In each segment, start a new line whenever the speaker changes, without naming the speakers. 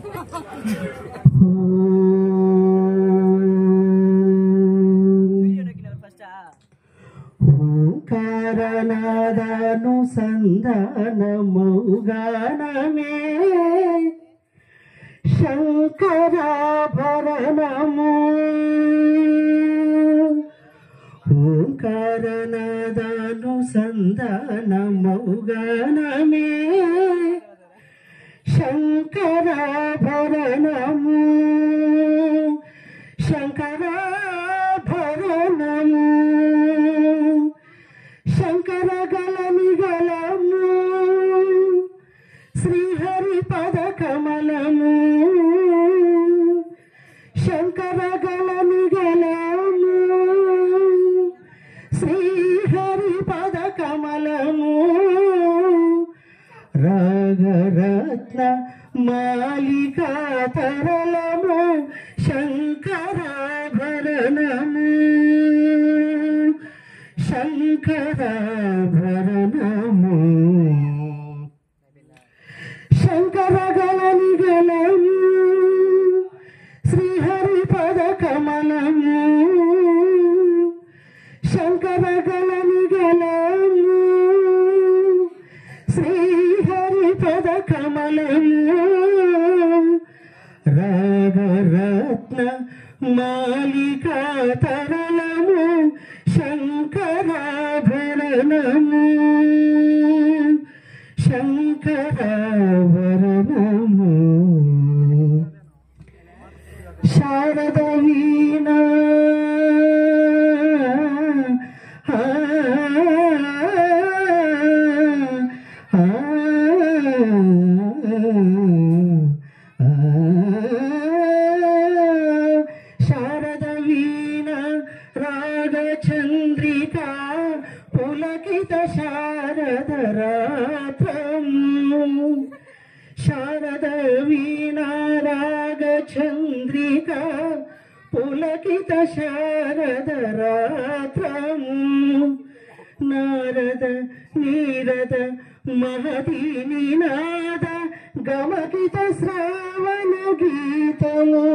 ఓంకారనాదాను సంధానమౌగానమే శంకరాభరణము ఓంకారనాదాను సంధానమౌగానమే శంకరాభరణము శంకరాభరణము శంకర గలని గలము శ్రీహరి పద కమలము శంకర గలని గలము శ్రీహరి పద కమలము రాగరత్న మాలికా తరళము శంకరాభరణము శంకరాభరణము శంకర గలని గలము శ్రీహరి పద కమలము శంకర గలని గలము శ్రీహరి పద కమలము రాగరత్న మాలికా తరళము శంకరాభరణము శంకరాభరణము శారద వీణ ఆ, ఆ, ఆ, శారద వీణ రాగచంద్రిక పులకిత శారద రాత్రము శారద వీణారాగ చంద్రిక పులకిత శారద రాత్రము నారద నీరద మహతి నినాద గమకిత శ్రావణ గీతము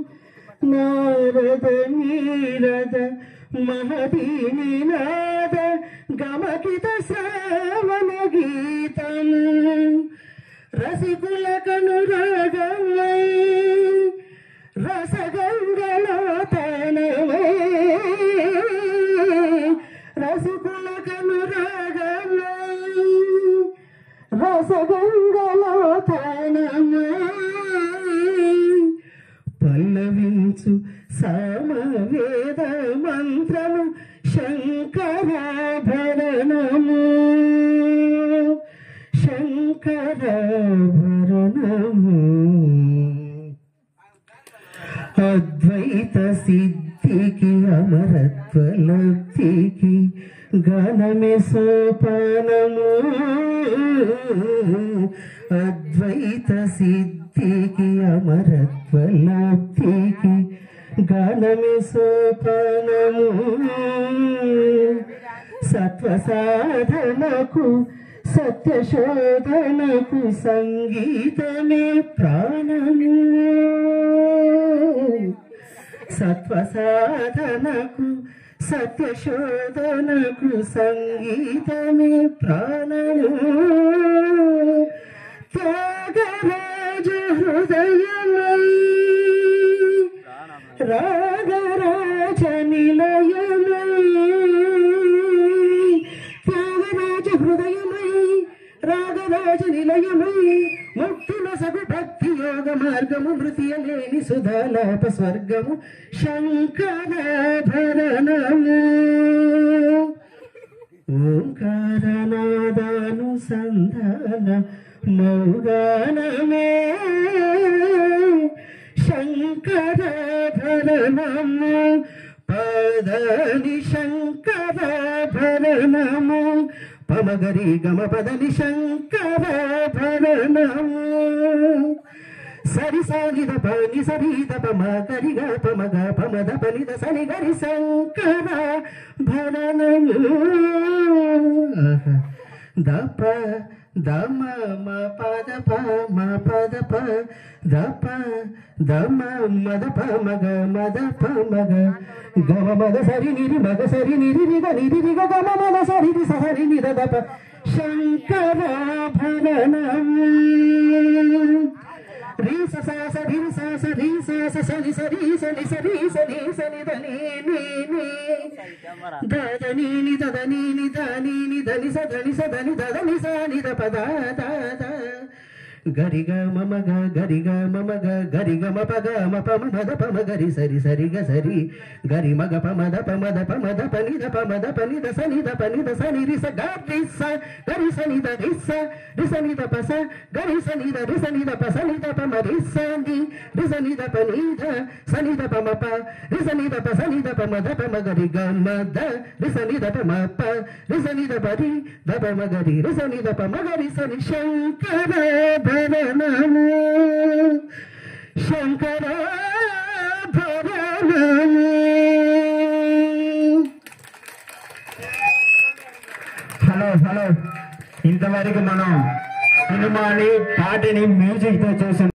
నారద నీరద మహతి నినాద గమకిత శ్రావణ గీతము రసికుల కనురాగమై రసగంగలో తనమై రసికుల కనురాగమై రసగంగలో తనమై పల్లవించు సామవేద మంత్రము శంకరాభరణము శంకరాభరణము అద్వైత సిద్ధికి అమరత్వ లబ్ధికి గణమే సోపానము అద్వైత సిద్ధికి అమరత్వ లబ్ధికి గణమే సోపానము సత్వ సాధనకు సత్య శోధనకు సంగీతమే ప్రాణము సత్వ సాధనకు సత్య శోధనకు సంగీతమే ప్రాణము త్యాగరాజ హృదయమై రాగరాజ నిలయమై త్యాగరాజ హృదయమై రాగరాజ నిలయమై ముక్తుల సగు భక్తి యోగ మార్గము మృతి లేని సుధాలాప స్వర్గము శంకరాభరణము ఓంకారనాదానుసంధాన మౌగానమే శంకరాభరణము పదని శంకరాభరణము పమగరి గమ పదని శంకరాభరణము సరి సాగిద పని సరిద పమ కరిగ పమగ పమద పనిద సని గరి శంకర భరణము ఆహా. దప ద మ మ పద ప మ పద ప ద ప ద మ మద ప మగ మద ప మగ గమ మగ సరి నిరి మగ సరి నిరి రిగ నిరి రిగ గమ మగ సరి రి సహరి నిర ద ప శంకరాభరణం రీ స స స రి స స రి స స స ని స రి స ని స రి స ని స ని ద ని ని ని ద ద ని ని ద ద ని ని ద ని ని ద ని స ద ని స ద ని ద ద ని స ని ద ప ద ద ద గరి గ మమ గ గరి గ మమ గ గరి గ మ ప గ మ ప మ ద ప మ గరి సరి సరి గ సరి గరి మ గ ప మ ద ప మ ద ప మ ద ప ని ద ప మ ద ప ని ద స ని ద ప ని ద స ని రి స గ రి స గరి స ని ద రి స రి స ని ద ప స గరి స ని ద రి స ని ద ప స ని ద ప మ రి స ని రి స ని ద ప ని ద స ని ద ప మ ప రి స ని ద ప స ని ద ప మ ద ప మ గ రి గ మ ద రి స ని ద ప మ ప రి స ని ద ప రి ద ప మ గ రి రి స ని ద ప మ గ రి స ని శంకర భరణము శంకర భరణము
హలో హలో ఇంతవరకు మనం సినిమాని పాటని మ్యూజిక్ తో చూసాం